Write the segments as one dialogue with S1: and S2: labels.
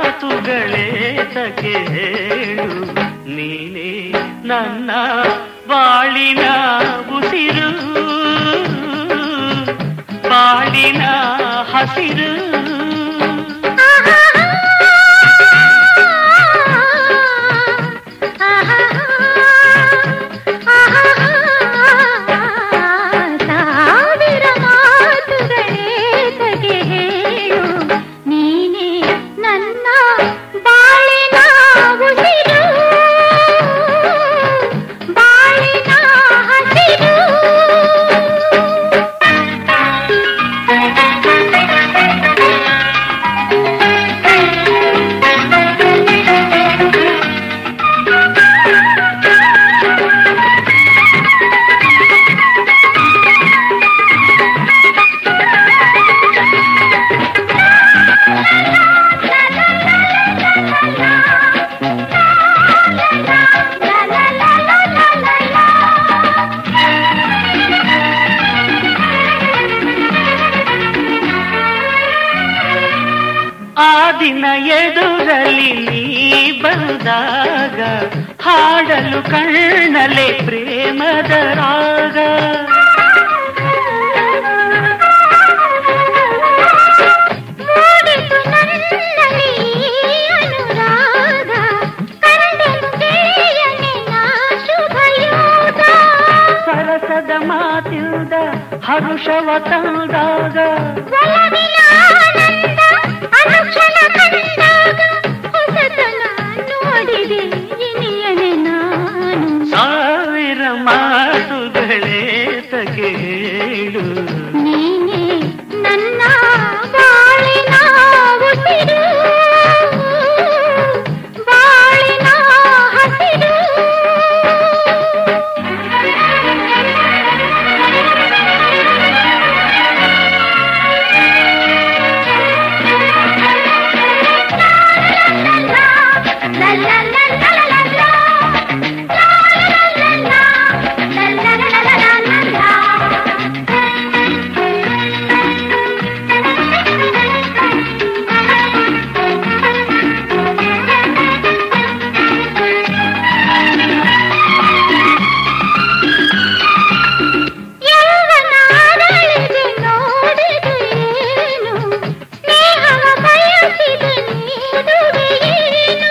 S1: ಮಾತುಗಳೇತಕ್ಕೆ ಹೇಳು ನೀನೇ ನನ್ನ ಬಾಳಿನ ಉಸಿರು ಬಾಳಿನ ಹಸಿರು
S2: ಸಾವಿರ ಮಾತುಗಳೇತಗೆ ಹೇಳು ನೀನೇ ನನ್ನ ಬಾಳಿನ ಉಸಿರು ಬಾಳಿನ ಹಸಿರು
S1: ಆ ದಿನ ಎದುರಲ್ಲಿ ನೀ ಬಂದಾಗ ಹಾಡಲು ಕಣ್ಣಲೆ ಪ್ರೇಮದ ರಾಗ
S2: ಮೂಡಿತು ನನ್ನಲ್ಲಿ ಅನುರಾಗ ಕಂಡೆನು ಗೆಳೆಯನೇ ನಾ ಶುಭಯೋಗ
S1: ಸರಸದ ಮಾತಿಲ್ದ ಹರುಷವ ತಂದಾಗ
S2: ಒಲವಿನ ಆನಂದ ಅನುಕ್ಷಣ ಕಂಡಾಗ ಹೊಸತನ ನೋಡಿದೆ ಇನಿಯನೆ ನಾನು
S1: ಸಾವಿರ ಮಾತುಗಳೇ ತಗೆ ಹೇಳು
S2: ನೀನೇ ನನ್ನ ಬಾಳಿನ ಉಸಿರು ಬಾಳಿನ ಹಸಿರು La la la la la la la. La la la la. La la la la la la la. ಯೌವನಾರಳಿಗೆ ನೋಡಿದೆಯೇನು ಸ್ನೇಹವ ಬಯಸಿದೆ ನೀಡುವೆಯೇನು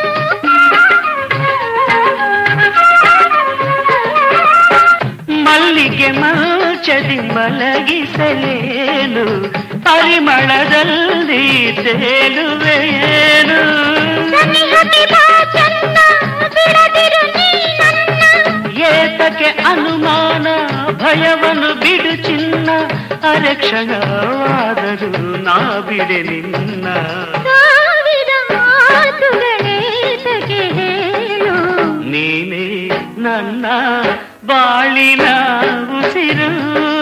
S1: ಮಲ್ಲಿಗೆ ಮಂಚದಿ ಮಲಗಿಸಲೇನು ಪರಿಮಳದಲ್ಲಿ ತೇಲುವೆಯೇನು
S2: ಸನಿಹಕ್ಕೆ ಬಾ ಚನ್ನ ಬಿಡದಿರು ನೀ ನನ್ನ
S1: ಏತಕ್ಕೆ ಅನುಮಾನ ಭಯವನ್ನು ಬಿಡು ಚಿನ್ನ ಅರಕ್ಷಣವಾದರೂ ನಾ ಬಿಡೆ ನಿನ್ನ
S2: ಸಾವಿರ ಮಾತುಗಳೇತಗೆ ಹೇಳು
S1: ನೀನೇ ನನ್ನ ಬಾಳಿನ ಉಸಿರು